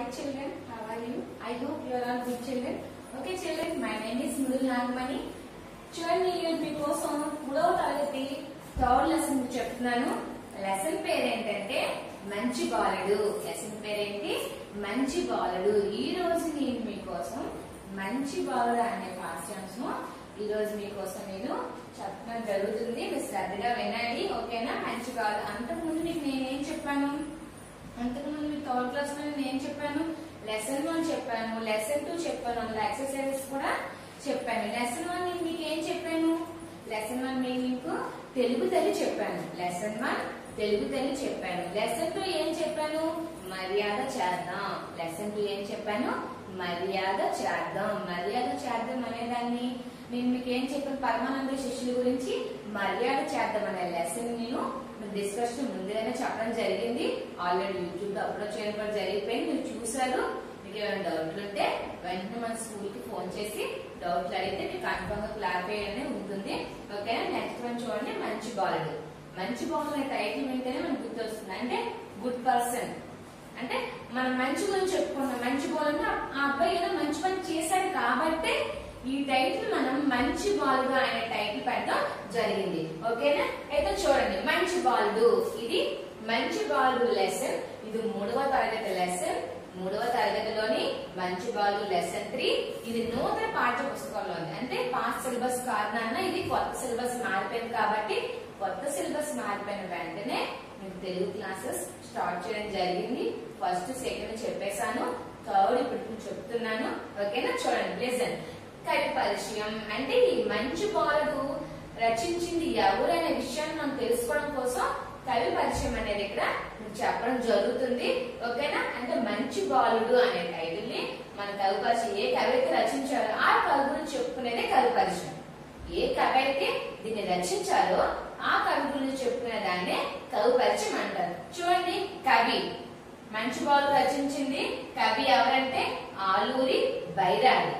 Hi children, how are you? I hope you are all good children. Okay children, my name is Murul Nagmani. చూడండి నేను మీకోసం మూడవ తరగతి third lesson చెప్తున్నాను lesson పేరు ఏంటంటే మంచి బాలుడు లెసన్ పేరేంటి మంచి బాలుడు ఈ రోజు నేను మీకోసం మంచి బాలుడు అనే పాఠ్యాంశం ఈ రోజు మీకోసం నేను చెప్పడం జరుగుతుంది మీరు శ్రద్ధగా వినండి ఓకేనా మంచి బాలుడు అంతకుముందు మీకు నేనేం చెప్పాను అంతకుముందు మీకు థర్డ్ క్లాస్ లో నేను ఏం చెప్పాను లెసన్ వన్ చెప్పాను లెసన్ టూ చెప్పాను అందులో ఎక్సర్సైజెస్ కూడా చెప్పాను లెసన్ వన్ నేను మీకు ఏం చెప్పాను లెసన్ వన్ నేను మీకు తెలుగు తల్లి చెప్పాను లెసన్ వన్ తెలుగు తల్లి చెప్పాను లెసన్ టూ ఏం చెప్పాను మర్యాద చేద్దాం లెసన్ టూ ఏం చెప్పాను మర్యాద చేద్దాం మర్యాద చేద్దాం అనేదాన్ని నేను మీకు ఏం చెప్పాను పరమానంద శిష్యుల గురించి మర్యాద చేద్దాం అనే లెసన్ నేను డిస్కషన్ ముందుగానే చెప్పడం జరిగింది ఆల్రెడీ యూట్యూబ్ లో అప్లోడ్ చేయడం కూడా జరిగిపోయింది మీరు చూసారు మీకు ఏమైనా డౌట్లు ఉంటే వెంటనే మన స్కూల్ కి ఫోన్ చేసి డౌట్లు అడిగితే మీకు కన్ఫర్మ్ గా క్లారిఫై అనేది ఉంటుంది ఓకేనా నెక్స్ట్ వన్ చూడండి మంచి బాలుడు మంచి బాలుడు అనే టైటిల్ వింటేనే మనకు గుర్తొస్తుంది అంటే గుడ్ పర్సన్ అంటే మనం మంచి గురించి చెప్పుకున్నాం మంచి బాలుడు ఆ అబ్బాయి ఏదో మంచి పని చేశాడు కాబట్టే ఈ టైటిల్ మనం మంచి బాలుడు అనే టైటిల్ పెట్టడం జరిగింది ఓకేనా అయితే చూడండి మంచి బాలుడు ఇది మంచి బాలుడు లెసన్ ఇది మూడవ తరగతి లెసన్ మూడవ తరగతిలోని మంచి బాలుడు లెసన్ త్రీ ఇది నూతన పాఠ్య పుస్తకంలో ఉంది అంటే పాత సిలబస్ కారణాన ఇది కొత్త సిలబస్ మారిపోయింది కాబట్టి కొత్త సిలబస్ మారిపోయిన వెంటనే మీకు తెలుగు క్లాసెస్ స్టార్ట్ చేయడం జరిగింది ఫస్ట్ సెకండ్ చెప్పేశాను థర్డ్ ఇప్పుడు చెప్తున్నాను ఓకేనా చూడండి ప్రెసెంట్ కవి పరిచయం అంటే ఈ మంచి బాలుడు రచించింది ఎవరు అనే విషయాన్ని మనం తెలుసుకోవడం కోసం కవి పరిచయం అనేది ఇక్కడ మీకు చెప్పడం జరుగుతుంది ఓకేనా అంటే మంచి బాలుడు అనే టైటిల్ ని మన కవి పరిచయం ఏ కవి అయితే రచించారో ఆ కవి గురించి చెప్పుకునేదే కవి పరిచయం ఏ కవి అయితే దీన్ని రచించారో ఆ కవి గురించి చెప్పుకునే దాన్నే కవి పరిచయం అంటారు చూడండి కవి మంచి బాలుడు రచించింది కవి ఎవరంటే ఆలూరి బైరాగి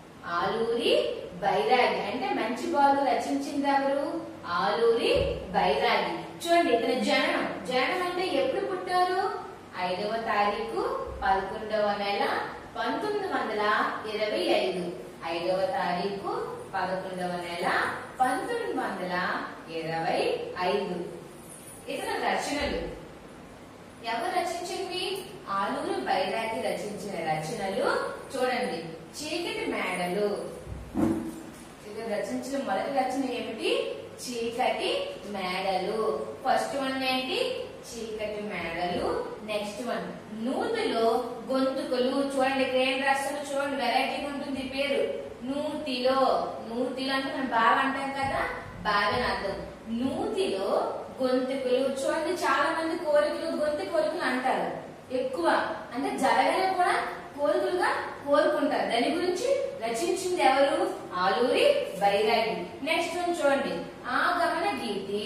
ఆలూరి బైరాగి అంటే మంచి బాలు రచించింది ఎవరు ఆలూరి బైరాగి చూడండి ఇతని జననం జననం అంటే ఎప్పుడు పుట్టారు ఐదవ తారీఖు పదకొండవ నెల పంతొమ్మిది వందల ఇరవై ఐదు ఐదవ తారీఖు పదకొండవ నెల పంతొమ్మిది వందల ఇరవై ఐదు ఇతర రచనలు ఎవరు రచించింది ఆలూరు బైరాగి రచించిన రచనలు చూడండి చీకటి మేడలు ఇక రచించిన మొదటి రచన ఏమిటి చీకటి మేడలు ఫస్ట్ వన్ ఏంటి చీకటి మేడలు నెక్స్ట్ వన్ నూతిలో గొంతుకలు చూడండి ఇక్కడ ఏం రాస్తారో చూడండి వెరైటీ ఉంటుంది ఈ పేరు నూతిలో నూతిలో అంటే మనం బాగా అంటాం కదా బాగా అర్థం నూతిలో గొంతుకులు చూడండి చాలా మంది కోరికలు గొంతు కోరికలు అంటారు ఎక్కువ అంటే జరగని కూడా కోరికలుగా కోరుకుంటారు దాని గురించి రచించింది ఎవరు ఆలూరి బైరాగి నెక్స్ట్ వన్ చూడండి ఆగమన గీతి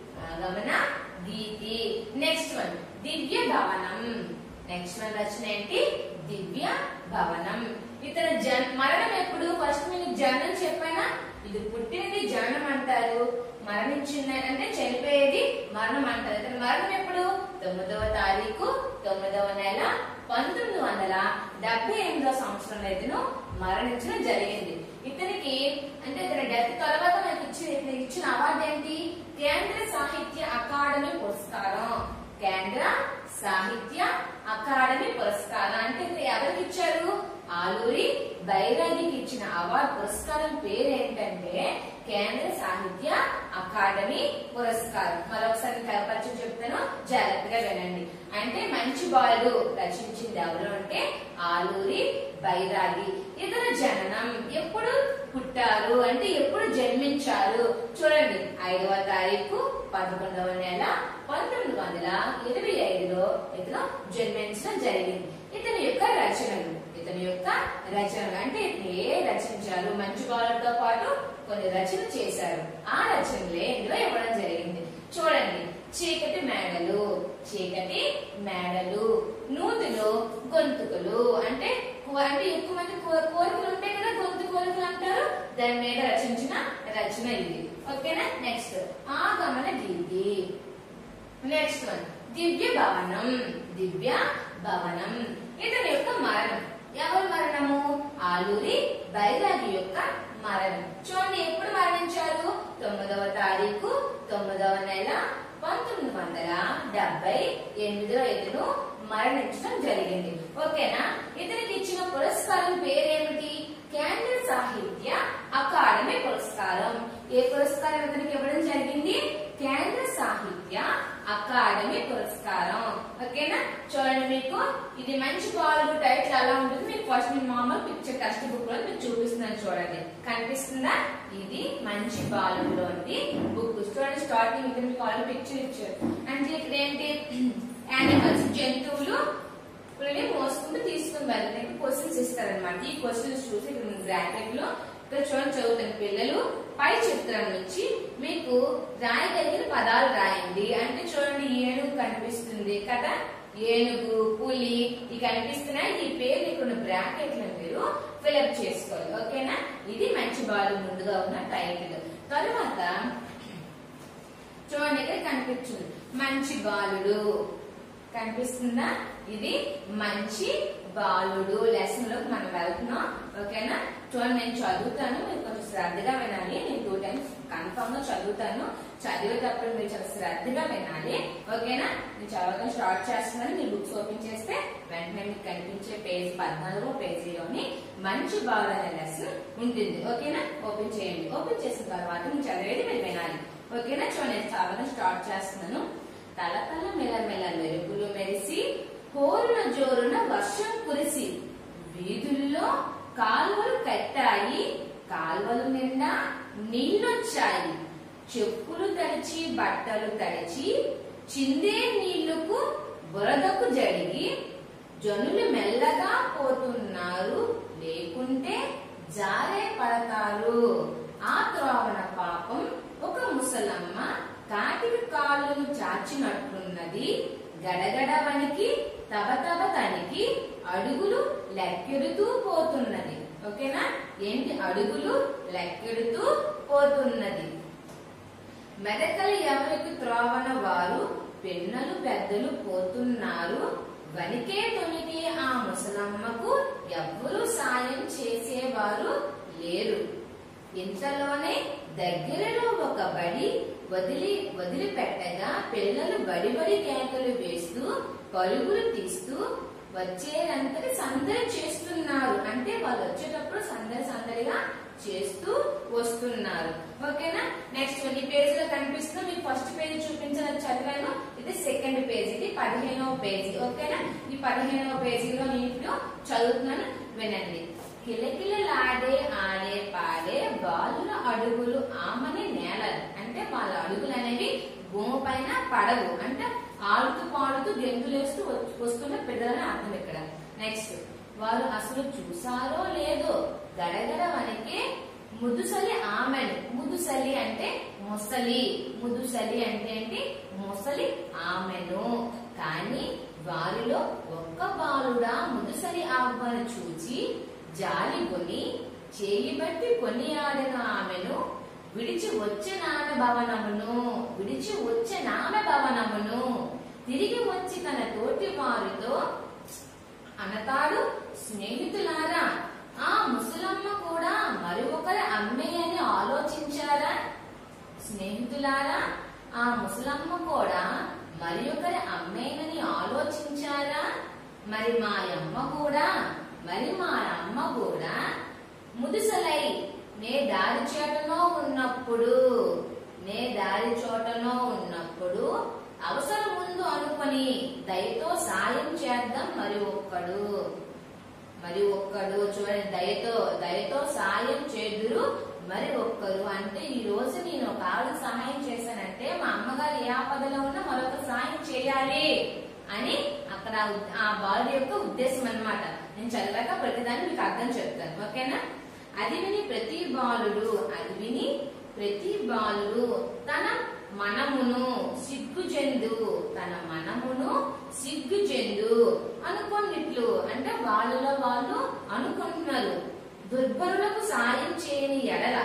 ఆగమన గీతి నెక్స్ట్ వన్ దివ్య భవనం నెక్స్ట్ వన్ రచన ఏంటి దివ్య భవనం ఇతర జన్ మరణం ఎప్పుడు ఫస్ట్ మీకు జననం చెప్పానా ఇది పుట్టినది జననం అంటారు మరణించింది అంటే చనిపోయేది మరణం అంటారు ఇతని మరణం ఎప్పుడు తొమ్మిదవ తారీఖు తొమ్మిదవ నెల పంతొమ్మిది వందల డెబ్బై ఎనిమిదవ సంవత్సరంలో ఇతను మరణించడం జరిగింది ఇతనికి అంటే ఇతని డెత్ తర్వాత మనకి ఇచ్చిన ఇతను ఇచ్చిన అవార్డు ఏంటి కేంద్ర సాహిత్య అకాడమీ పురస్కారం కేంద్ర సాహిత్య అకాడమీ పురస్కారం అంటే ఇది ఎవరికి ఇచ్చారు ఆలూరి బైరాగికి ఇచ్చిన అవార్డు పురస్కారం పేరు ఏంటంటే కేంద్ర సాహిత్య అకాడమీ పురస్కారం మరొకసారి పరిచయం చెప్తాను జాగ్రత్తగా వినండి అంటే మంచి బాలుడు రచించింది ఎవరు అంటే ఆలూరి బైరాగి ఇతర జననం ఎప్పుడు పుట్టారు అంటే ఎప్పుడు జన్మించారు చూడండి ఐదవ తారీఖు పదకొండవ నెల పంతొమ్మిది వందల ఇరవై ఐదులో ఇతను జన్మించడం జరిగింది ఇతని యొక్క రచనలు ఇతని యొక్క రచనలు అంటే ఇతను ఏ రచించారు మంచి బాలుడితో పాటు కొన్ని రచన చేశారు ఆ రచనలే ఇందులో ఇవ్వడం జరిగింది చూడండి చీకటి మేడలు చీకటి మేడలు నూతిలో గొంతుకులు అంటే కో- అంటే ఎక్కువ మంది కో- కోరికలు ఉంటాయి కదా గొంతు కోరికలు అంటారు దాని మీద రచించిన రచన ఇది ఓకేనా నెక్స్ట్ ఆగమన గీతి నెక్స్ట్ వన్ దివ్య భవనం దివ్య భవనం ఇతని యొక్క మరణం ఎవరి మరణము ఆలూరి బైరాగి యొక్క మరణం చూడండి ఎప్పుడు మరణించారు తొమ్మిదవ తారీఖు తొమ్మిదవ నెల పంతొమ్మిది వందల డెబ్బై ఎనిమిదిలో ఇతను మరణించడం జరిగింది ఓకేనా ఇతనికి ఇచ్చిన పురస్కారం పేరేమిటి కేంద్ర సాహిత్య అకాడమీ పురస్కారం ఏ పురస్కారం ఇతనికి ఇవ్వడం జరిగింది కేంద్ర సాహిత్య అకాడమీ పురస్కారం ఓకేనా చూడండి మీకు ఇది మంచి బాల్ టైటిల్ అలా ఉంటుంది మీకు ఫస్ట్ నేను మామూలు పిక్చర్ టెక్స్ట్ బుక్ లో మీకు చూపిస్తున్నాను చూడండి కనిపిస్తుందా ఇది మంచి బాలులోని బుక్ చూడండి స్టార్టింగ్ ఇక్కడ మీకు ఆల్రెడీ పిక్చర్ ఇచ్చారు అంటే ఇక్కడ ఏంటి యానిమల్స్ జంతువులు పులిని మోసుకుంటూ తీసుకుని వెళ్తాయి క్వశ్చన్స్ ఇస్తారనమాట ఈ క్వశ్చన్స్ చూసి ఇక్కడ బ్రాకెట్ లో ఇక్కడ చూడండి చదువుతున్న పిల్లలు పై చిత్రం నుంచి మీకు రాయగలిగిన పదాలు రాయండి అంటే చూడండి ఏనుగు కనిపిస్తుంది కదా ఏనుగు పులి ఇవి కనిపిస్తున్నాయి ఈ పేరు ఇక్కడ బ్రాకెట్ లో మీరు ఫిలప్ చేసుకోవాలి ఓకేనా ఇది మంచి బాలు ముందుగా ఉన్న టైటిల్ తరువాత చూడండి ఇక్కడ కనిపించింది మంచి బాలుడు కనిపిస్తుందా ఇది మంచి బాలుడు లెసన్ లోకి మనం వెళ్తున్నాం ఓకేనా చూడండి నేను చదువుతాను మీరు కొంచెం శ్రద్ధగా వినాలి నేను టూ టైమ్స్ కన్ఫర్మ్ గా చదువుతాను చదివేటప్పుడు మీరు చాలా శ్రద్ధగా వినాలి ఓకేనా నేను చదవడం స్టార్ట్ చేస్తున్నాను మీరు బుక్స్ ఓపెన్ చేస్తే వెంటనే మీకు కనిపించే పేజ్ పద్నాలుగో పేజీలోని మంచి బాలుడు అనే లెసన్ ఉంటుంది ఓకేనా ఓపెన్ చేయండి ఓపెన్ చేసిన తర్వాత నేను చదివేది మీరు వినాలి ఓకేనా చూడండి నేను చదవడం స్టార్ట్ చేస్తున్నాను తలతల మెలమెల మెరుపులు మెరిసి హోరున జోరున వర్షం కురిసి వీధుల్లో కాల్వలు కట్టాయి కాల్వలు నిండా నీళ్ళొచ్చాయి చెప్పులు తడిచి బట్టలు తడిచి చిందే నీళ్లకు బురదకు జరిగి జనులు మెల్లగా పోతున్నారు లేకుంటే జారే పడతారు ఆ త్రోవన పాపం ఒక ముసలమ్మ కాటికి కాళ్ళను చాచినట్లున్నది గడగడ వనికి తబతబ తనికి అడుగులు లెక్కెడుతూ పోతున్నది ఓకేనా ఏంటి అడుగులు లెక్కెడుతూ పోతున్నది మెదకలు ఎవరికి త్రోవన వారు పిన్నలు పెద్దలు పోతున్నారు వనికే తొనికే ఆ ముసలమ్మకు ఎవ్వరూ సాయం చేసేవారు లేరు ఇంతలోనే దగ్గరలో ఒక బడి వదిలి వదిలిపెట్టగా పిల్లలు బడి బడి కేకలు వేస్తూ పరుగులు తీస్తూ వచ్చేదంతటి సందడి చేస్తున్నారు అంటే వాళ్ళు వచ్చేటప్పుడు సందడి సందడిగా చేస్తూ వస్తున్నారు ఓకేనా నెక్స్ట్ ఈ పేజ్ లో కనిపిస్తుంది మీకు ఫస్ట్ పేజ్ చూపించిన చదివాను ఇది సెకండ్ పేజ్ ఇది పదిహేనవ పేజీ ఓకేనా ఈ పదిహేనవ పేజీలో నేను చదువుతున్నాను వినండి కిలకిలలాడే ఆడే పాడే బాలుల అడుగులు ఆమని నేలలు అంటే వాళ్ళ అడుగులు అనేవి భూమి పైన పడవు అంటే ఆడుతూ పాడుతూ గెంతులేస్తూ వ- వస్తున్న పిల్లలని అర్థం ఇక్కడ నెక్స్ట్ వారు అసలు చూసారో లేదో గడగడ వనికే ముదుసలి ఆమెను ముదుసలి అంటే ముసలి ముదుసలి అంటే ఏంటి ముసలి ఆమెను కానీ వారిలో ఒక్క బాలుడా ముదుసలి ఆమెను చూచి జాలి కొని చేయి బట్టి కొనియాడిన ఆమెను విడిచి వచ్చే నామె భవనమును విడిచి వచ్చే నామె భవనమును తిరిగి వచ్చి తన తోటి వారితో అనతాడు స్నేహితులారా ఆ ముసలమ్మ కూడా మరి ఒకరి అమ్మే అని ఆలోచించారా స్నేహితులారా ఆ ముసలమ్మ కూడా మరి ఒకరి అమ్మేనని ఆలోచించారా మరి మా అమ్మ కూడా మరి మా అమ్మ కూడా ముదుసలై నే దారి చోటలో ఉన్నప్పుడు నే దారి చోటలో ఉన్నప్పుడు అవసరం ముందు అనుకొని దయతో సాయం చేద్దాం మరి ఒక్కడు మరి ఒక్కడు చూడండి దయతో దయతో సాయం చేదురు మరి ఒక్కరు అంటే ఈ రోజు నేను ఒక ఆవిడ సహాయం చేశానంటే మా అమ్మగారు ఏ ఆపదలో ఉన్నా మరొక సహాయం చేయాలి అని అక్కడ ఉ- ఆ బాలుడి యొక్క ఉద్దేశం అన్నమాట నేను చదివాక ప్రతిదాన్ని మీకు అర్థం చెప్తాను ఓకేనా అది విని ప్రతి బాలుడు అది విని ప్రతి బాలుడు తన మనమును సిగ్గు చెందు తన మనమును సిగ్గు చెందు అనుకున్నట్లు అంటే వాళ్ళలో వాళ్ళు అనుకుంటున్నారు దుర్బలులకు సాయం చేయని ఎడల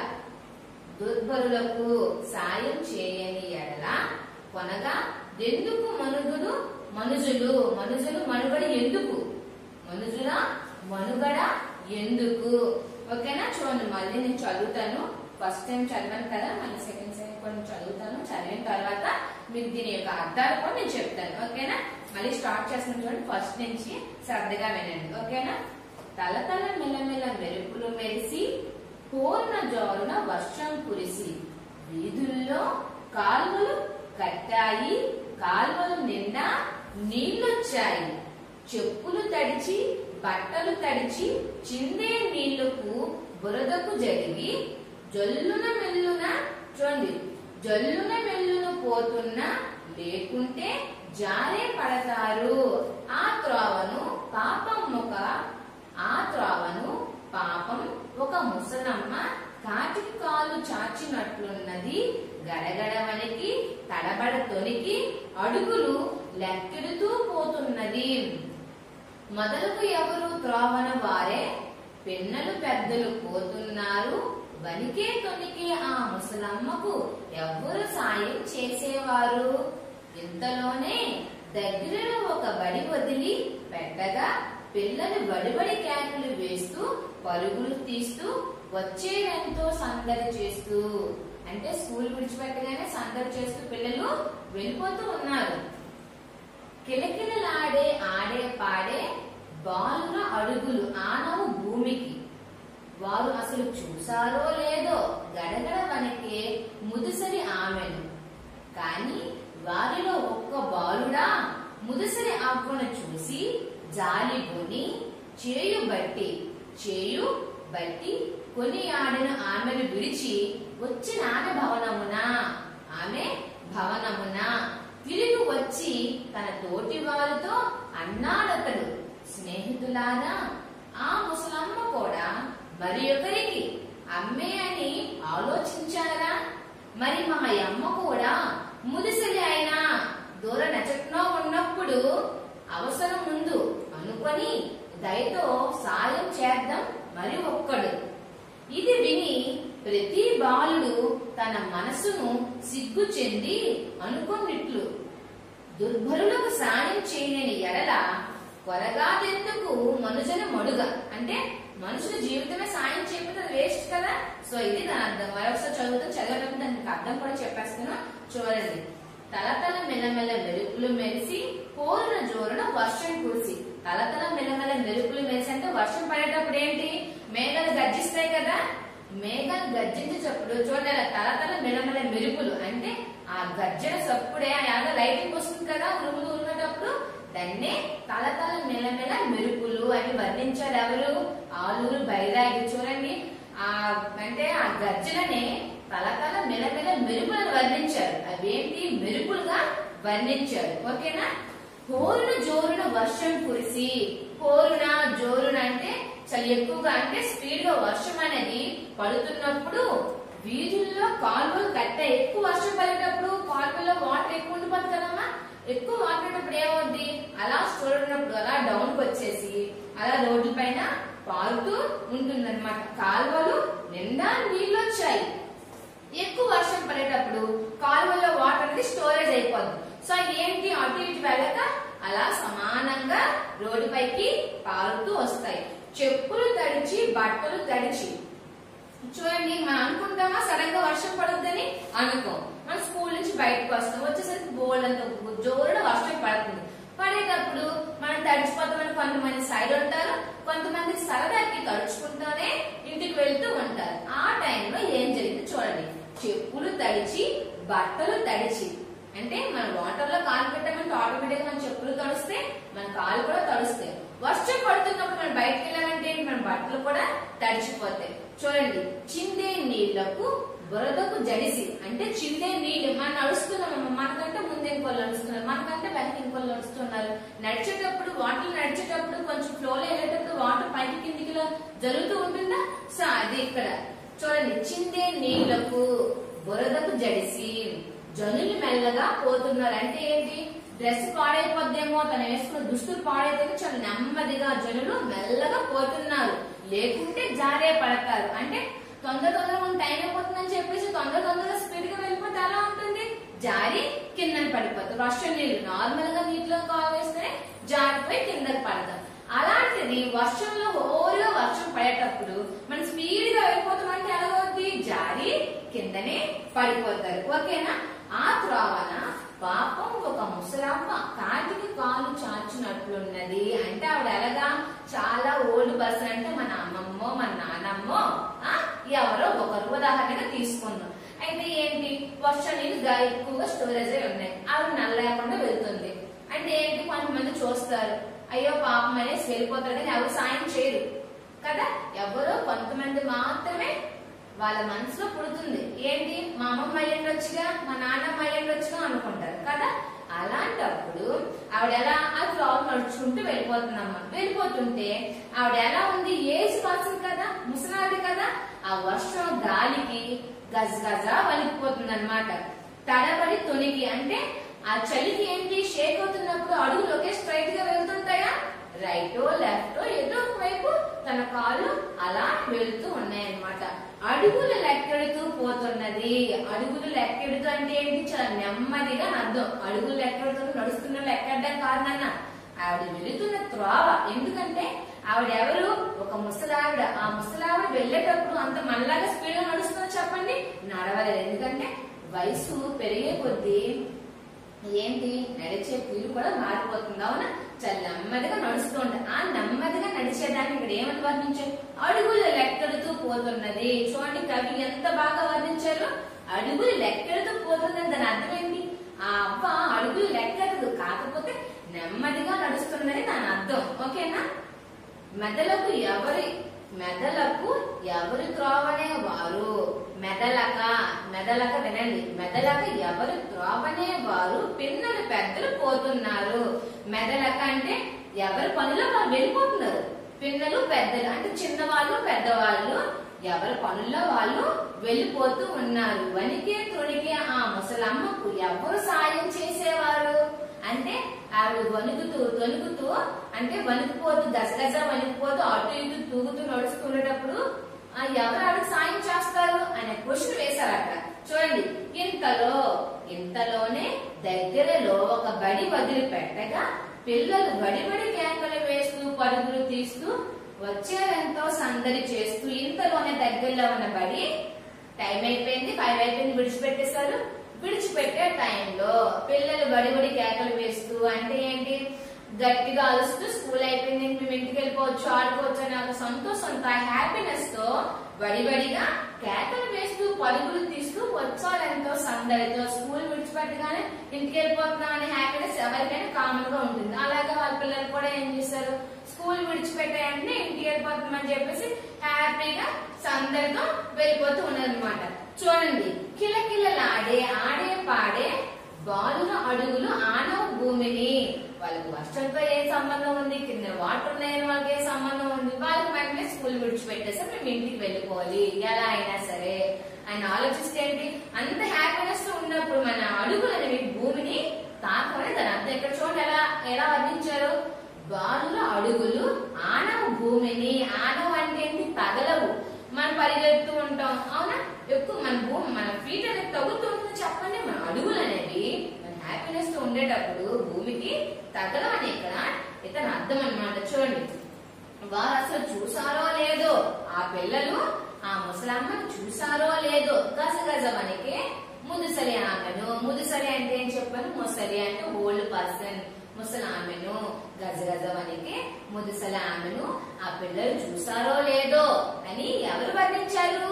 దుర్బలులకు సాయం చేయని ఎడల కొనగా ఎందుకు మనుగుడు మనుజులు మనుజులు మనుగడ ఎందుకు మనుజుల మనుగడ ఎందుకు ఓకేనా చూడండి మళ్ళీ నేను చదువుతాను ఫస్ట్ టైం చదివాను కదా మళ్ళీ సెకండ్ టైం కూడా నేను చదువుతాను చదివిన తర్వాత మీకు దీని యొక్క అర్థాలు కూడా నేను చెప్తాను ఓకేనా మళ్ళీ స్టార్ట్ చేస్తున్న చూడండి ఫస్ట్ నుంచి శ్రద్ధగా వినండి ఓకేనా తల తల మెల్లమెల్ల మెరుపులు మెరిసి పూర్ణ జోరున వర్షం కురిసి వీధుల్లో కాల్వలు కట్టాయి కాల్వలు నిండా నీళ్లొచ్చాయి చెప్పులు తడిచి బట్టలు తడిచి చిందే నీళ్లకు బురదకు జరిగి జల్లున మెల్లున చూడండి జల్లున మెల్లున పోతున్నా లేకుంటే జారే పడతారు ఆ త్రోవను పాపం ఒక ఆ త్రోవను పాపం ఒక ముసలమ్మ కాటికి కాలు చాచినట్లున్నది గడగడవనికి తడబడ తొనికి అడుగులు లెక్కెడుతూ పోతున్నది మొదలకు ఎవరు త్రోవన వారే పిన్నలు పెద్దలు పోతున్నారు వనికే తొనికే ఆ ముసలమ్మకు ఎవ్వరు సాయం చేసేవారు ఇంతలోనే దగ్గరలో ఒక బడి వదిలి పెట్టగా పిల్లలు బడిబడి కేకలు వేస్తూ పరుగులు తీస్తూ వచ్చేదెంతో సందడి చేస్తూ అంటే స్కూల్ విడిచిపెట్టగానే సందడి చేస్తూ పిల్లలు వెళ్ళిపోతూ ఉన్నారు కిలకిలలాడే ఆడే పాడే బాలుర అడుగులు ఆనవు భూమికి వారు అసలు చూసారో లేదో గడగడ వనకే ముదుసరి ఆమెను కాని వారిలో ఒక్క బాలుడా ముదుసరి ఆకును చూసి జాలి కొని చేయు బట్టి చేయు బట్టి కొని ఆడిన ఆమెను విడిచి వచ్చిన ఆమె భవనమున ఆమె భవనమున తిరిగి వచ్చి తన తోటి వారితో అన్నాడతడు స్నేహితులారా ఆ ముసలమ్మ కూడా మరి ఒకరికి అమ్మే అని ఆలోచించారా మరి మా అమ్మ కూడా ముదిసరి అయినా దూర నచట్లో ఉన్నప్పుడు అవసరం ముందు అనుకొని దయతో సాయం చేద్దాం మరి ఒక్కడు ఇది విని ప్రతి బాలుడు తన మనసును సిగ్గు చెంది అనుకున్నట్లు దుర్బలులకు సాయం చేయలేని ఎడల కొరగాదెందుకు మనుజన మడుగ అంటే మనుషుల జీవితమే సాయం చేయకపోతే అది వేస్ట్ కదా సో ఇది దాని అర్థం మరొకసారి చదువుతాం చదవడం దానికి అర్థం కూడా చెప్పేస్తున్నా చూడండి తలతల మెల్లమెల్ల మెరుపులు మెరిసి పోరున జోరున వర్షం కురిసి తలతల మెల్లమెల్ల మెరుపులు మెరిసి అంటే వర్షం పడేటప్పుడు ఏంటి మేఘాలు గర్జిస్తాయి కదా మేఘాలు గర్జించేటప్పుడు చూడండి అలా తలతల మెల్లమెల్ల మెరుపులు అంటే ఆ గర్జన సప్పుడే ఆ యాద లైటింగ్ వస్తుంది కదా ఉరుములు ఉన్నటప్పుడు దాన్నే తలతల మెల్లమెల్ల మెరుపులు అని వర్ణించారు ఎవరు ఆలూరు బైరాగి చూడండి ఆ అంటే ఆ గర్జననే తలతల మెల్లమెల్ల మెరుపులను వర్ణించారు అవేంటి మెరుపులుగా వర్ణించారు ఓకేనా హోరున జోరున వర్షం కురిసి హోరున జోరున అంటే చాలా ఎక్కువగా అంటే స్పీడ్ గా వర్షం అనేది పడుతున్నప్పుడు వీధుల్లో కాలువలు కట్ట ఎక్కువ వర్షం పడేటప్పుడు కాలువలో వాటర్ ఎక్కువ ఉండిపోతుంది కదమ్మా ఎక్కువ వాటర్ ఉన్నప్పుడు ఏమవుద్ది అలా స్టోర్ ఉన్నప్పుడు అలా డౌన్ కి వచ్చేసి అలా రోడ్డు పైన పారుతూ ఉంటుందన్నమాట కాలువలు నిండా నీళ్ళు వచ్చాయి ఎక్కువ వర్షం పడేటప్పుడు కాలువలో వాటర్ అనేది స్టోరేజ్ అయిపోద్ది సో ఏంటి అటు ఇటు వెళ్ళక అలా సమానంగా రోడ్డు పైకి పారుతూ వస్తాయి చెప్పులు తడిచి బట్టలు తడిచి చూడండి మనం అనుకుంటామా సడన్ గా వర్షం పడుద్దని అనుకో మనం స్కూల్ నుంచి బయటకు వస్తాం వచ్చేసరికి బోల్డ్ అంత జోరున వర్షం పడుతుంది పడేటప్పుడు మనం తడిచిపోతామని కొంతమంది సైడ్ ఉంటారు కొంతమంది సరదాకి తడుచుకుంటూనే ఇంటికి వెళ్తూ ఉంటారు ఆ టైంలో ఏం జరిగింది చూడండి చెప్పులు తడిచి బట్టలు తడిచి అంటే మన వాటర్ లో కాలు పెట్టామంటే ఆటోమేటిక్ గా మన చెప్పులు తడిస్తే మన కాలు కూడా తడుస్తాయి వర్షం పడుతున్నప్పుడు మనం బయటకు వెళ్ళామంటే ఏంటి? మన బట్టలు కూడా తడిచిపోతాయి చూడండి చిందే నీళ్లకు బురదకు జడిసి అంటే చిందే నీళ్లు మనం నడుస్తున్నాం మనకంటే ముందు ఇంకోళ్ళు నడుస్తున్నారు మనకంటే వెనక ఇంకోళ్ళు నడుస్తున్నారు నడిచేటప్పుడు వాటర్ నడిచేటప్పుడు కొంచెం ఫ్లోలో వెళ్ళేటప్పుడు వాటర్ పైకి కిందికి ఇలా జరుగుతూ ఉంటుందా సో అది ఇక్కడ చూడండి చిందే నీళ్లకు బురదకు జడిసి జనులు మెల్లగా పోతున్నారు అంటే ఏంటి డ్రెస్ పాడైపోద్దేమో తను వేసుకున్న దుస్తులు పాడైతే చాలా నెమ్మదిగా జనులు మెల్లగా పోతున్నారు లేకుంటే జారే పడతారు అంటే తొందర తొందరగా మన టైం అయిపోతుందని చెప్పేసి తొందర తొందరగా స్పీడ్ గా వెళ్ళిపోతే ఎలా ఉంటుంది జారి కిందన పడిపోతాం వర్షం నీళ్ళు నార్మల్ గా నీటిలో కాలు వేస్తే జారిపోయి కిందకి పడతాం అలాంటిది వర్షంలో ఓరో వర్షం పడేటప్పుడు మనం స్పీడ్ గా వెళ్ళిపోతామంటే ఎలాగవుద్ది జారి కిందనే పడిపోతారు ఓకేనా ఆ త్రోవన పాపం ఒక ముసలమ్మ కాటికి కాలు చాచినట్లున్నది అంటే ఆవిడ ఎలాగా చాలా ఓల్డ్ పర్సన్ అంటే మన అమ్మమ్మో మన నానమ్మో ఆ, ఎవరో ఒకరు ఉదాహరణగా తీసుకున్నాం అయితే ఏంటి వర్షం నీళ్ళు గా- ఎక్కువగా స్టోరేజ్ అయి ఉన్నాయి ఆవిడ నల్ల లేకుండా వెళ్తుంది అంటే ఏంటి కొంతమంది చూస్తారు అయ్యో పాపం అనేసి వెళ్ళిపోతారు కానీ ఎవరు సాయం చేయరు కదా ఎవరో కొంతమంది మాత్రమే వాళ్ళ మనసులో పుడుతుంది ఏంటి మా అమ్మమ్మ అయ్యండొచ్చుగా మా నాన్నమ్మ అయ్యండొచ్చుగా అనుకుంటారు కదా అలాంటప్పుడు ఆవిడ ఎలా ఆ త్రోవ నడుచుకుంటూ వెళ్ళిపోతుందమ్మ వెళ్ళిపోతుంటే ఆవిడ ఎలా ఉంది ఏజ్ పర్సన్ కదా ముసలాది కదా ఆ వర్షం గాలికి గజ గజ వణికిపోతుంది అనమాట తడబడి తొణికి అంటే ఆ చలికి ఏంటి షేక్ అవుతున్నప్పుడు అడుగులు ఒకే స్ట్రైట్ గా వెళ్తుంటాయా రైటో లెఫ్టో ఏదో ఒక వైపు తన కాళ్ళు అలా వెళ్తూ ఉన్నాయన్నమాట అడుగులు లెక్కెడుతూ పోతున్నది అడుగులు లెక్కెడుతూ అంటే ఏంటి చాలా నెమ్మదిగా అని అర్థం అడుగులు లెక్కెడుతూ నడుస్తున్న లెక్కెడ్డం కారణాన ఆవిడ వెళుతున్న త్రోవ ఎందుకంటే ఆవిడ ఎవరు ఒక ముసలావిడ ఆ ముసలావిడ వెళ్ళేటప్పుడు అంత మనలాగా స్పీడ్ గా నడుస్తుందో చెప్పండి నడవలేదు ఎందుకంటే వయసు పెరిగే కొద్దీ ఏంటి నడిచే తీరు కూడా మారిపోతుంది అవునా చాలా నెమ్మదిగా నడుస్తూ ఉంటుంది ఆ నెమ్మదిగా నడిచేదాన్ని ఇక్కడ ఏమని వర్ణించారు అడుగులు లెక్కెడుతూ పోతున్నది చూడండి కవి ఎంత బాగా వర్ణించారు అడుగులు లెక్కెడుతూ పోతున్నది దాని అర్థం ఏంటి ఆ అవ్వ అడుగులు లెక్కెడదు కాకపోతే నెమ్మదిగా నడుస్తున్నది దాని అర్థం ఓకేనా మెదలకు ఎవరి మెదలకు ఎవరు త్రోవనే వారు మెదలక మెదలక వినండి మెదలక ఎవరు త్రోవనే వారు పిన్నలు పెద్దలు పోతున్నారు మెదలక అంటే ఎవరి పనిలో వారు వెళ్ళిపోతున్నారు పిన్నలు పెద్దలు అంటే చిన్నవాళ్ళు పెద్దవాళ్ళు ఎవరి పనుల్లో వాళ్ళు వెళ్ళిపోతూ ఉన్నారు వణికే తొణికే ఆ ముసలమ్మకు ఎవరు సాయం చేసేవారు అంటే ఆవిడ వణుకుతూ తొణుకుతూ అంటే వణుకుపోతూ గజగజ వణుకుపోతూ అటు ఇటు తూగుతూ నడుస్తున్నప్పుడు ఆ ఎవరు ఆవిడ సాయం చేస్తారు అనే క్వశ్చన్ వేశారు అక్కడ చూడండి ఇంతలో ఇంతలోనే దగ్గరలో ఒక బడి వదిలిపెట్టగా పిల్లలు బడి బడి కేకలు వేస్తూ పరుగులు తీస్తూ వచ్చేరెంతో సందడి చేస్తూ ఇంతలోనే దగ్గరలో ఉన్న బడి టైం అయిపోయింది ఫైవ్ అయిపోయింది విడిచిపెట్టేశారు విడిచిపెట్టే టైంలో పిల్లలు బడి బడి కేకలు వేస్తూ అంటే ఏంటి గట్టిగా అలుస్తూ స్కూల్ అయిపోయింది మేము ఇంటికి వెళ్ళిపోవచ్చు ఆడుకోవచ్చు అనే ఒక సంతోషంతో హ్యాపీనెస్ తో బడిబడిగా కేకలు వేస్తూ పరుగులు తీస్తూ వచ్చారెంతో సందడితో స్కూల్ విడిచిపెట్టగానే ఇంటికి వెళ్ళిపోతున్నాం అనే హ్యాపీనెస్ ఎవరికైనా కామన్ గా ఉంటుంది అలాగే వాళ్ళ పిల్లలు కూడా ఏం చేశారు స్కూల్ విడిచిపెట్టే వెంటనే ఇంటికి వెళ్ళిపోతున్నామని చెప్పేసి హ్యాపీగా సందడితో వెళ్ళిపోతూ ఉన్నారనమాట చూడండి కిలకిలలాడే ఆడే పాడే బాలుల అడుగులు ఆనవ భూమిని వాళ్ళకి వర్షంతో ఏ సంబంధం ఉంది కింద వాటర్ ఉన్నాయని వాళ్ళకి ఏ సంబంధం ఉంది వాళ్ళకి వెంటనే స్కూల్ విడిచిపెట్టేసి మేము ఇంటికి వెళ్ళిపోవాలి ఎలా అయినా సరే ఆయన ఆలోచిస్తే ఏంటి అంత హ్యాపీనెస్ తో ఉన్నప్పుడు మన అడుగులు అనేవి భూమిని తాకమని దాని అర్థం ఇక్కడ చూడండి ఎలా ఎలా వర్ణించారు బాలుల అడుగులు ఆనవ భూమిని ఆనవ అంటే ఏంటి తగలవు మనం పరిగెడుతూ ఉంటాం అవునా ఎక్కువ మన భూమి మన ఫీట్ అనేది తగులుతూ ఉంటుంది చెప్పండి మన అడుగులు అనేవి మన హ్యాపీనెస్ తో ఉండేటప్పుడు భూమికి తగలవని ఇక్కడ ఇతని అర్థం అన్నమాట చూడండి వారు అసలు చూసారో లేదో ఆ పిల్లలు ఆ ముసలమ్మను చూసారో లేదో గజగజవనికి ముదుసలి ఆమెను ముదుసలి అంటే ఏం చెప్పాను ముసలి అంటే ఓల్డ్ పర్సన్ ముసలామెను గజగజవనికి ముదుసలి ఆమెను ఆ పిల్లలు చూసారో లేదో అని ఎవరు వర్ణించారు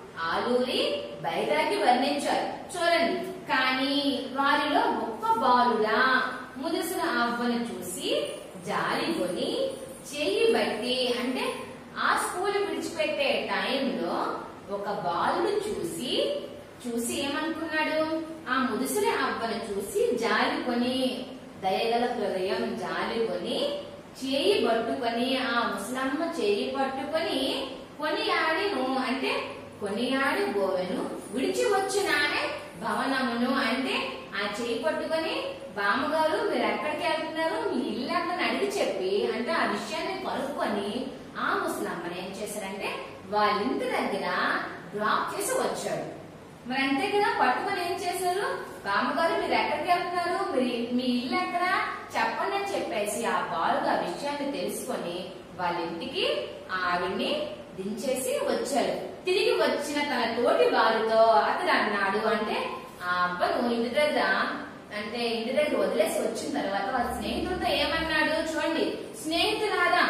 ఆలూరి బైరాగి వర్ణించారు చూడండి కానీ వారిలో గొప్ప బాలుడా ముదుసల అవ్వను చూసి జాలి కొని చెయ్యి బట్టి అంటే ఆ స్కూల్ విడిచిపెట్టే టైంలో ఒక బాలుడు చూసి చూసి ఏమనుకున్నాడు ఆ ముదుసలి అవ్వను చూసి జాలి కొని దయగల హృదయం జాలి కొని చేయి పట్టుకొని ఆ ముసలమ్మ చేయి పట్టుకొని కొనియాడిను అంటే కొనియాడి గోవెను విడిచి వచ్చినానే భవనమును అంటే ఆ చేయి పట్టుకొని బామ్మగారు మీరు ఎక్కడికి వెళ్తున్నారు మీ ఇల్లు ఎక్కడని అడిగి చెప్పి అంటే ఆ విషయాన్ని కనుక్కొని ఆ ముసలమ్మని ఏం చేశారంటే వాళ్ళ ఇంటి దగ్గర డ్రాప్ చేసి వచ్చాడు మరి అంతే కదా పట్టుకొని ఏం చేశారు బామ్మగారు మీరు ఎక్కడికి వెళ్తున్నారు మీరు మీ ఇల్లు ఎక్కడ చెప్పండి అని చెప్పేసి ఆ బాలుడు ఆ విషయాన్ని తెలుసుకొని వాళ్ళ ఇంటికి ఆవిడ్ని దించేసి వచ్చాడు తిరిగి వచ్చిన తన తోటి వారితో అతడు అన్నాడు అంటే ఆ అబ్బను ఇంటి దగ్గర అంటే ఇంటి దగ్గర వదిలేసి వచ్చిన తర్వాత వాళ్ళ స్నేహితులతో ఏమన్నాడు చూడండి స్నేహితులారా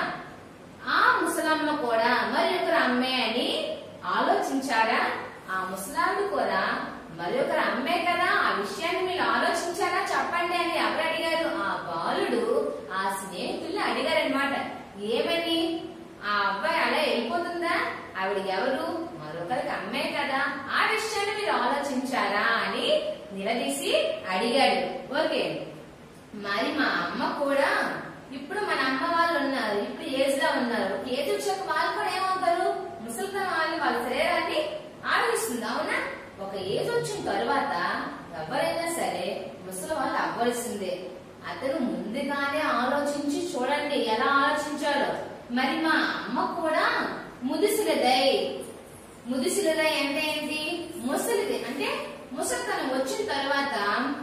ఆ ముసలమ్మ కూడా మరి ఒకరు అమ్మే అని ఆలోచించారా ఆ ముసలావిడ కూడా మరి ఒకరు అమ్మే కదా ఆ విషయాన్ని మీరు ఆలోచించారా చెప్పండి అని ఎవరు అడిగారు ఆ బాలుడు ఆ స్నేహితుల్ని అడిగారనమాట ఏమని ఆ అబ్బాయి అలా వెళ్ళిపోతుందా ఆవిడ ఎవరు మరొకరికి అమ్మే కదా ఆ విషయాన్ని మీరు ఆలోచించారా అని నిలదీసి అడిగాడు ఓకే మరి మా అమ్మ కూడా ఇప్పుడు మన అమ్మ వాళ్ళు ఉన్నారు ఇప్పుడు ఏజ్ లో ఉన్నారు ఏజ్ వచ్చాక వాళ్ళు కూడా ఏమవుతారు ముసలితనం వాళ్ళు వాళ్ళ శరీరాన్ని ఆడవిస్తుంది అవునా ఒక ఏజ్ వచ్చిన తరువాత ఎవరైనా సరే ముసలి వాళ్ళు అవ్వాల్సిందే అతను ముందుగానే ఆలోచించి చూడండి ఎలా ఆలోచించాడో మరి మా అమ్మ కూడా ముదిసిలదై ముదిసిలదై అంటే ఏంటి ముసలిది అంటే ముసలితనం వచ్చిన తర్వాత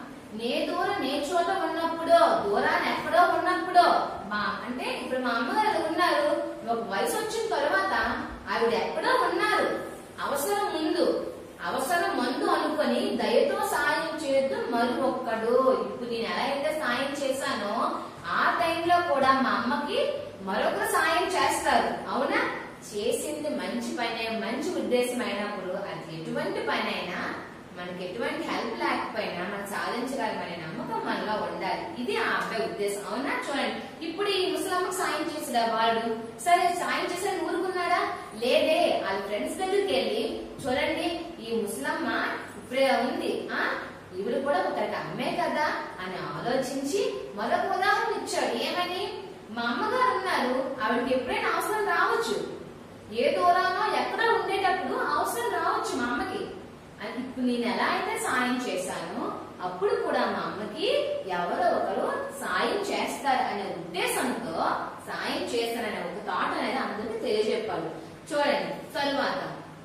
నే దూరం నే చోట ఉన్నప్పుడో దూరాన్ని ఎక్కడో ఉన్నప్పుడో మా అంటే ఇప్పుడు మా అమ్మగారు ఉన్నారు ఒక వయసు వచ్చిన తర్వాత ఆవిడ ఎక్కడో ఉన్నారు అవసరం ముందు అవసరం మందు అనుకొని దయతో సాయం చేయొద్దు మరి ఒక్కడు ఇప్పుడు నేను ఎలా అయితే సాయం చేశానో ఆ టైంలో కూడా మా అమ్మకి మరొకరు సాయం చేస్తారు అవునా చేసింది మంచి పని మంచి ఉద్దేశం అయినప్పుడు అది ఎటువంటి పని అయినా మనకి ఎటువంటి హెల్ప్ లేకపోయినా మనం సాధించగలమనే నమ్మకం మనలో ఉండాలి ఇది ఆ అబ్బాయి ఉద్దేశం అవునా చూడండి ఇప్పుడు ఈ ముసలమ్మకు సాయం చేసాడా వాడు సరే సాయం చేసాడు ఊరుకున్నాడా లేదే వాళ్ళ ఫ్రెండ్స్ దగ్గరికి వెళ్ళి చూడండి ఈ ముసలమ్మ ఇప్పుడే ఉంది ఆ ఈవిడ కూడా ఒకరికి అమ్మే కదా అని ఆలోచించి మరొక ఉదాహరణ ఇచ్చాడు ఏమని మా అమ్మగారు ఉన్నారు ఆవిడకి ఎప్పుడైనా అవసరం రావచ్చు ఏ దూరానో ఎక్కడ ఉండేటప్పుడు అవసరం రావచ్చు మా అమ్మకి అది ఇప్పుడు నేను ఎలా అయితే సాయం చేశానో అప్పుడు కూడా మా అమ్మకి ఎవరో ఒకరు సాయం చేస్తారు అనే ఉద్దేశంతో సాయం చేస్తాననే ఒక థాట్ అనేది అందరికి తెలియజెప్పాలి చూడండి తరువాత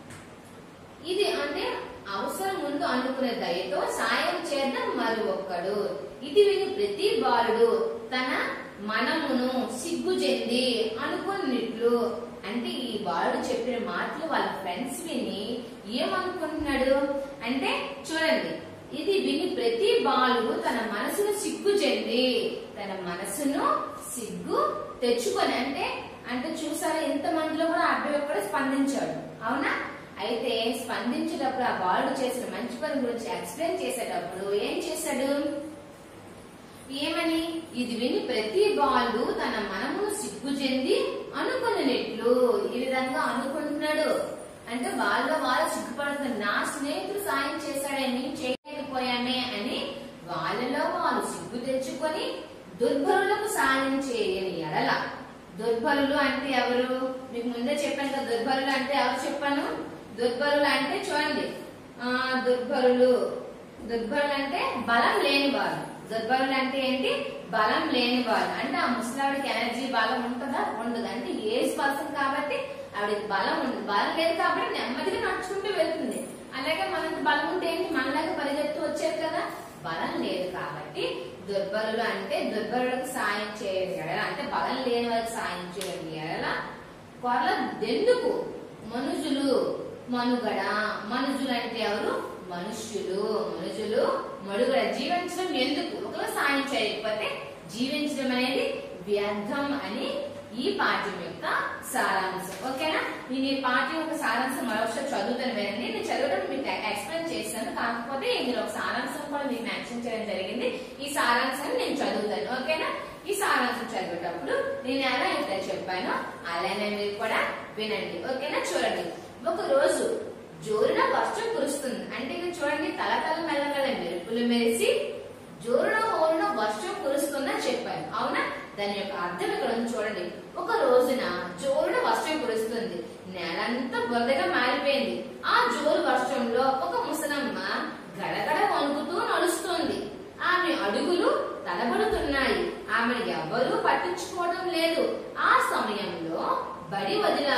ఇది అంటే అవసరం ముందు అనుకునే దయతో సాయం చేద్దాం మరి ఒక్కడు ఇది విని ప్రతి బాలుడు తన మనమును సిగ్గు చెంది అనుకున్నట్లు అంటే ఈ బాలుడు చెప్పిన మాటలు వాళ్ళ ఫ్రెండ్స్ విని ఏమనుకుంటున్నాడు అంటే చూడండి ఇది విని ప్రతి బాలుడు తన మనసును సిగ్గు చెంది తన మనసును సిగ్గు తెచ్చుకొని అంటే అంటే చూసారా ఇంత మందిలో కూడా ఆ అబ్బాయి కూడా స్పందించాడు అవునా అయితే స్పందించేటప్పుడు ఆ బాలుడు చేసిన మంచి పని గురించి ఎక్స్ప్లెయిన్ చేసేటప్పుడు ఏం చేశాడు ఏమని ఇది విని ప్రతి బాలుడు తన మనమును సిగ్గు చెంది అనుకున్నట్లు ఈ విధంగా అనుకుంటున్నాడు అంటే వాళ్ళ వాళ్ళు సిగ్గుపడుతున్నారు నా స్నేహితుడు సాయం చేశాడని మేము చేయలేకపోయామే అని వాళ్ళలో వాళ్ళు సిగ్గు తెచ్చుకొని దుర్భరులకు సాయం చేయని ఎడల దుర్బలులు అంటే ఎవరు మీకు ముందే చెప్పాను కదా దుర్బలులు అంటే ఎవరు చెప్పాను దుర్బలులు అంటే చూడండి ఆ దుర్బలులు దుర్బలులు అంటే బలం లేని వారు దుర్బలులు అంటే ఏంటి బలం లేని వారు అంటే ఆ ముసలావిడికి ఎనర్జీ బలం ఉంటుందా ఉండదు అంటే ఏజ్ పర్సన్ కాబట్టి ఆవిడకి బలం ఉంది బలం లేదు కాబట్టి నెమ్మదిగా నడుచుకుంటూ వెళ్తుంది అలాగే మనకి బలం ఉంటే ఏంటి మనలాగా పరిగెత్తు వచ్చేది కదా బలం లేదు కాబట్టి దుర్బలులు అంటే దుర్బలులకు సాయం చేయడం ఎడల అంటే బలం లేని వారికి సాయం చేయడం ఎడల కొరల దెందుకు మనుషులు మనుగడ మనుషులు అంటే ఎవరు మనుష్యులు మనుషులు మనుగడ జీవించడం ఎందుకు ఒకరు సాయం చేయకపోతే జీవించడం అనేది వ్యర్థం అని ఈ పాఠ్యం యొక్క సారాంశం ఓకేనా నేను ఈ పాఠ్యం యొక్క సారాంశం మరొకసారి చదువుతాను వినండి నేను చదవడం మీకు ఎక్స్ప్లెయిన్ చేస్తాను కాకపోతే ఇందులో ఒక సారాంశం కూడా మీకు మెన్షన్ చేయడం జరిగింది ఈ సారాంశాన్ని నేను చదువుతాను ఓకేనా ఈ సారాంశం చదివేటప్పుడు నేను ఎలా అయితే చెప్పానో అలానే మీరు కూడా వినండి ఓకేనా చూడండి ఒక రోజు జోరున వర్షం కురుస్తుంది అంటే ఇక్కడ చూడండి తల తల మెల్లగల మెరుపులు మెరిసి జోరున హోరున వర్షం కురుస్తుందని చెప్పాను అవునా దాని యొక్క అర్థం ఇక్కడ ఉంది చూడండి ఒక రోజున జోరున వర్షం కురుస్తుంది నేలంతా బురదగా మారిపోయింది ఆ జోరు వర్షంలో ఒక ముసలమ్మ గడగడ వణుకుతూ నడుస్తుంది ఆమె అడుగులు తడబడుతున్నాయి ఆమెను ఎవ్వరూ పట్టించుకోవడం లేదు ఆ సమయంలో బడి వదిలారు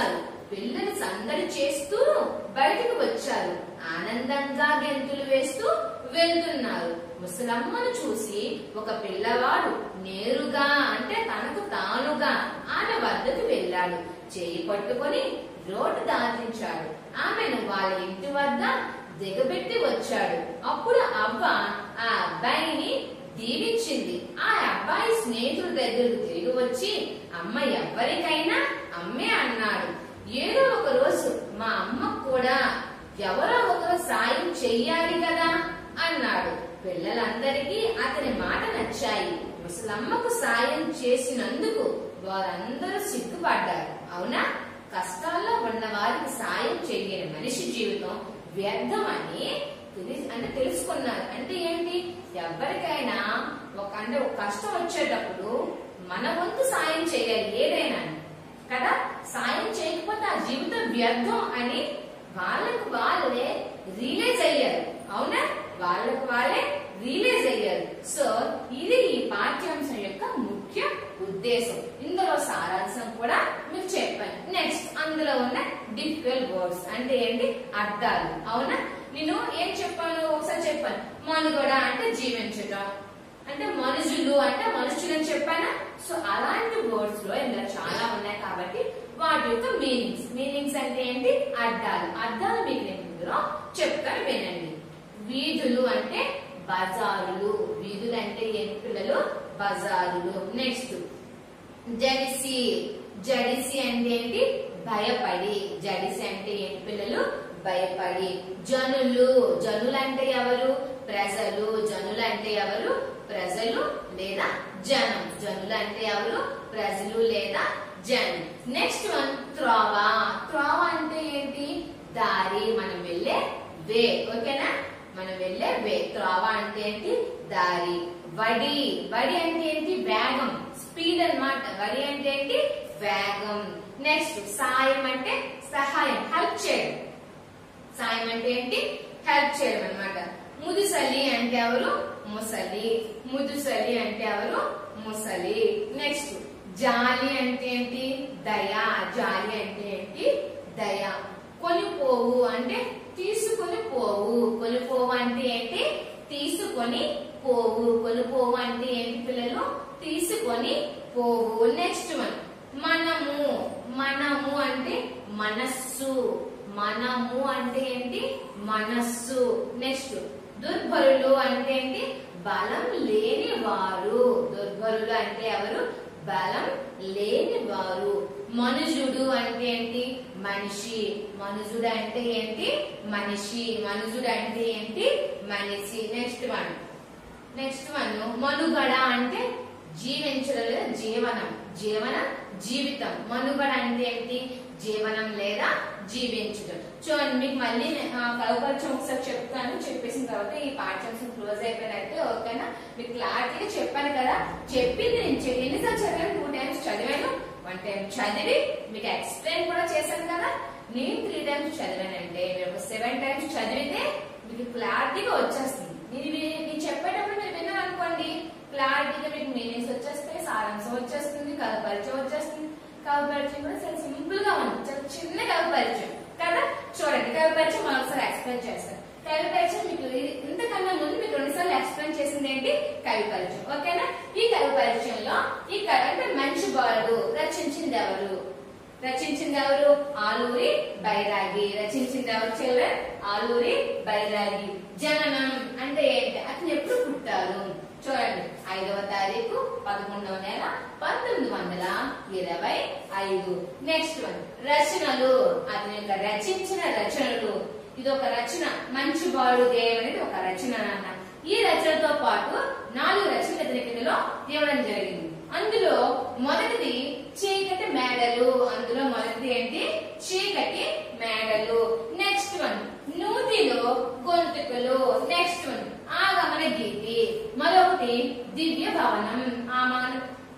పిల్లలు సందడి చేస్తూ బయటకు వచ్చారు ఆనందంగా గెంతులు వేస్తూ వెళ్తున్నారు ముసలమ్మను చూసి ఒక పిల్లవాడు నేరుగా అంటే తనకు తానుగా ఆమె వద్దకు వెళ్ళాడు చేయి పట్టుకొని రోడ్డు దాటించాడు ఆమెను వాళ్ళ ఇంటి వద్ద దిగబెట్టి వచ్చాడు అప్పుడు అవ్వ ఆ అబ్బాయిని దీవించింది ఆ అబ్బాయి స్నేహితుడి దగ్గరకు తిరిగి వచ్చి అమ్మ ఎవరికైనా అమ్మే అన్నాడు ఏదో ఒక రోజు మా అమ్మ కూడా ఎవరో ఒకరు సాయం చెయ్యాలి కదా అన్నాడు పిల్లలందరికీ అతని మాట నచ్చాయి ముసలమ్మకు సాయం చేసినందుకు వారందరూ సిగ్గుపడ్డారు అవునా కష్టాల్లో ఉన్న వారికి సాయం చెయ్యని మనిషి జీవితం వ్యర్థమని తెలి- అంటే తెలుసుకున్నారు అంటే ఏంటి ఎవరికైనా ఒక అంటే ఒక కష్టం వచ్చేటప్పుడు మన వంతు సాయం చేయాలి ఏదైనా కదా సాయం చేయకపోతే ఆ జీవితం వ్యర్థం అని వాళ్ళకు వాళ్ళే రియలైజ్ అయ్యారు అవునా వాళ్ళకు వాళ్ళే రియలైజ్ అయ్యారు సో ఇది ఈ పాఠ్యాంశం యొక్క ముఖ్య ఉద్దేశం ఇందులో సారాంశం కూడా మీకు చెప్పాను నెక్స్ట్ అందులో ఉన్న డిఫికల్ట్ వర్డ్స్ అంటే ఏంటి అర్థాలు అవునా నేను ఏం చెప్పాను ఒకసారి చెప్పాను మనుగడ అంటే జీవించటం అంటే మనుషులు అంటే మనుషులని చెప్పానా సో అలాంటి వర్డ్స్ లో ఇందులో చాలా ఉన్నాయి కాబట్టి వాటి యొక్క మీనింగ్స్ మీనింగ్స్ అంటే ఏంటి అర్థాలు అర్థాలు మీకు నేను ఇందులో చెప్తాను వినండి వీధులు అంటే బజారులు వీధులు అంటే ఏంటి పిల్లలు బజారులు నెక్స్ట్ జడిసి జడిసి అంటే ఏంటి భయపడి జడిసి అంటే ఏంటి పిల్లలు భయపడి జనులు జనులు అంటే ఎవరు ప్రజలు జనులు అంటే ఎవరు ప్రజలు లేదా జనం జనులు అంటే ఎవరు ప్రజలు లేదా జనం నెక్స్ట్ వన్ త్రోవ త్రోవ అంటే ఏంటి దారి మనం వెళ్ళే వే ఓకేనా మనం వెళ్ళే వే త్రోవ అంటే ఏంటి దారి వడి వడి అంటే ఏంటి వేగం స్పీడ్ అన్నమాట వడి అంటే ఏంటి వేగం నెక్స్ట్ సాయం అంటే సహాయం హెల్ప్ చేయడం సాయం అంటే ఏంటి హెల్ప్ చేయడం అన్నమాట ముదుసలి అంటే ఎవరు ముసలి ముదుసలి అంటే ఎవరు ముసలి నెక్స్ట్ జాలి అంటే ఏంటి దయ జాలి అంటే ఏంటి దయ కొనిపోవు అంటే తీసుకొని పోవు కొనిపోవు అంటే ఏంటి తీసుకొని పోవు కొనిపోవు అంటే ఏంటి పిల్లలు తీసుకొని పోవు నెక్స్ట్ వన్ మనము మనము అంటే మనస్సు మనము అంటే ఏంటి మనస్సు నెక్స్ట్ దుర్బలులు అంటే ఏంటి బలం లేని వారు దుర్బలులు అంటే ఎవరు బలం లేని వారు మనుజుడు అంటే ఏంటి మనిషి మనుజుడు అంటే ఏంటి మనిషి మనుజుడు అంటే ఏంటి మనిషి నెక్స్ట్ వన్ నెక్స్ట్ వన్ మనుగడ అంటే జీవించడం లేదా జీవనం జీవన జీవితం మనుగడ అంటే ఏంటి జీవనం లేదా జీవించడం చూడండి మీకు మళ్ళీ కలపరిచయం ఒకసారి చెప్తాను చెప్పేసిన తర్వాత ఈ పాఠ్యాంశం క్లోజ్ అయిపోయినట్టే ఓకేనా మీకు క్లారిటీగా చెప్పాను కదా చెప్పింది నేను చె- ఎన్నిసార్లు చదివాను టూ టైమ్స్ చదివాను వన్ టైం చదివి మీకు ఎక్స్ప్లెయిన్ కూడా చేశాను కదా నేను త్రీ టైమ్స్ చదివానంటే మీరు ఒక సెవెన్ టైమ్స్ చదివితే మీకు క్లారిటీగా వచ్చేస్తుంది నేను ఇవి- నేను చెప్పేటప్పుడు మీరు విన్నారు అనుకోండి క్లారిటీగా మీకు మీనింగ్స్ వచ్చేస్తాయి సారాంశం వచ్చేస్తుంది కథ పరిచయం వచ్చేస్తుంది కథ పరిచయం కూడా చాలా సింపుల్ గా ఉంది చాలా చిన్న కథ పరిచయం కదా చూడండి కథ పరిచయం మరొకసారి ఎక్స్ప్లెయిన్ చేస్తాను కవి పరిచయం మీకు ఇది- ఇంతకన్నా ముందు మీకు రెండుసార్లు ఎక్స్ప్లెయిన్ చేసింది ఏంటి కవి పరిచయం ఓకేనా ఈ కవి పరిచయంలో ఈ కవి అంటే మంచి బాలుడు రచించింది ఎవరు రచించింది ఎవరు ఆలూరి బైరాగి రచించింది ఎవరు చిల్డ్రన్ ఆలూరి బైరాగి జననం అంటే ఏంటి అతను ఎప్పుడు పుట్టారు చూడండి ఐదవ తారీఖు పదకొండవ నెల పంతొమ్మిది వందల ఇరవై ఐదు నెక్స్ట్ వన్ రచనలు అతని యొక్క రచించిన రచనలు ఇది ఒక రచన మంచి బాడు దేవ్ అనేది ఒక రచన అన్న ఈ రచనతో పాటు నాలుగు రచనలు ఇతని కిందలో ఇవ్వడం జరిగింది అందులో మొదటిది చీకటి మేడలు అందులో మొదటిది ఏంటి చీకటి మేడలు నెక్స్ట్ వన్ నూతిలో గొంతుకలు నెక్స్ట్ వన్ ఆగమన గీతి మరొకటి దివ్య భవనం ఆమాన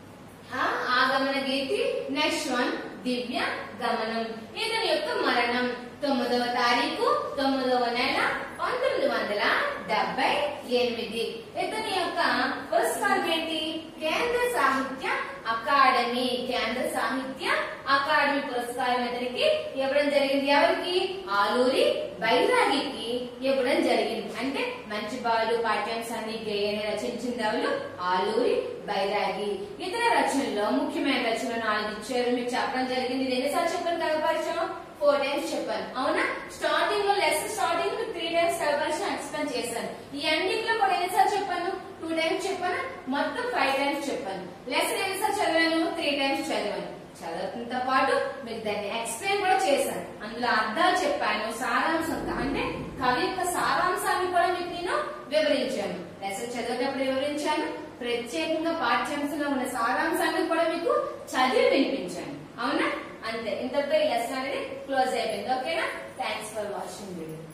ఆ ఆగమన గీతి నెక్స్ట్ వన్ దివ్య గమనం ఇతని యొక్క మరణం తొమ్మిదవ తారీఖు తొమ్మిదవ నెల పంతొమ్మిది వందల డెబ్బై ఎనిమిది ఇతని యొక్క పురస్కారం ఏంటి కేంద్ర సాహిత్య అకాడమీ కేంద్ర సాహిత్య అకాడమీ పురస్కారం ఇతనికి ఇవ్వడం జరిగింది ఎవరికి ఆలూరి బైరాగికి ఇవ్వడం జరిగింది అంటే మంచి బాలు పాఠ్యాంశాన్ని గేయని రచించింది ఎవరు ఆలూరి బైరాగి ఇతర రచనల్లో ముఖ్యమైన రచనలు నాలుగు ఇచ్చారు మీకు చెప్పడం జరిగింది ఇది ఎన్నిసార్లు చెప్పాను కలపరిచయం ఫోర్ టైమ్స్ చెప్పాను అవునా స్టార్టింగ్ లో లెసన్ స్టార్టింగ్ లో త్రీ టైమ్స్ కలపరిచయం ఎక్స్ప్లెయిన్ చేశాను ఈ ఎండింగ్ లో కూడా ఎన్నిసార్లు చెప్పాను టూ టైమ్స్ చెప్పాను మొత్తం ఫైవ్ టైమ్స్ చెప్పాను లెసన్ ఎన్నిసార్లు చదివాను త్రీ టైమ్స్ చదివాను చదవడంతో పాటు మీకు దాన్ని ఎక్స్ప్లెయిన్ కూడా చేశాను అందులో అర్థాలు చెప్పాను సారాంశం అంటే కవి యొక్క సారాంశాన్ని కూడా మీకు నేను వివరించాను లెసన్ చదివేటప్పుడు వివరించాను ప్రత్యేకంగా పాఠ్యాంశంలో ఉన్న సారాంశాన్ని కూడా మీకు చదివి వినిపించాను అవునా అంతే ఇంతటితో ఈ లెసన్ అనేది క్లోజ్ అయిపోయింది ఓకేనా థ్యాంక్స్ ఫర్ వాచింగ్ వీడియో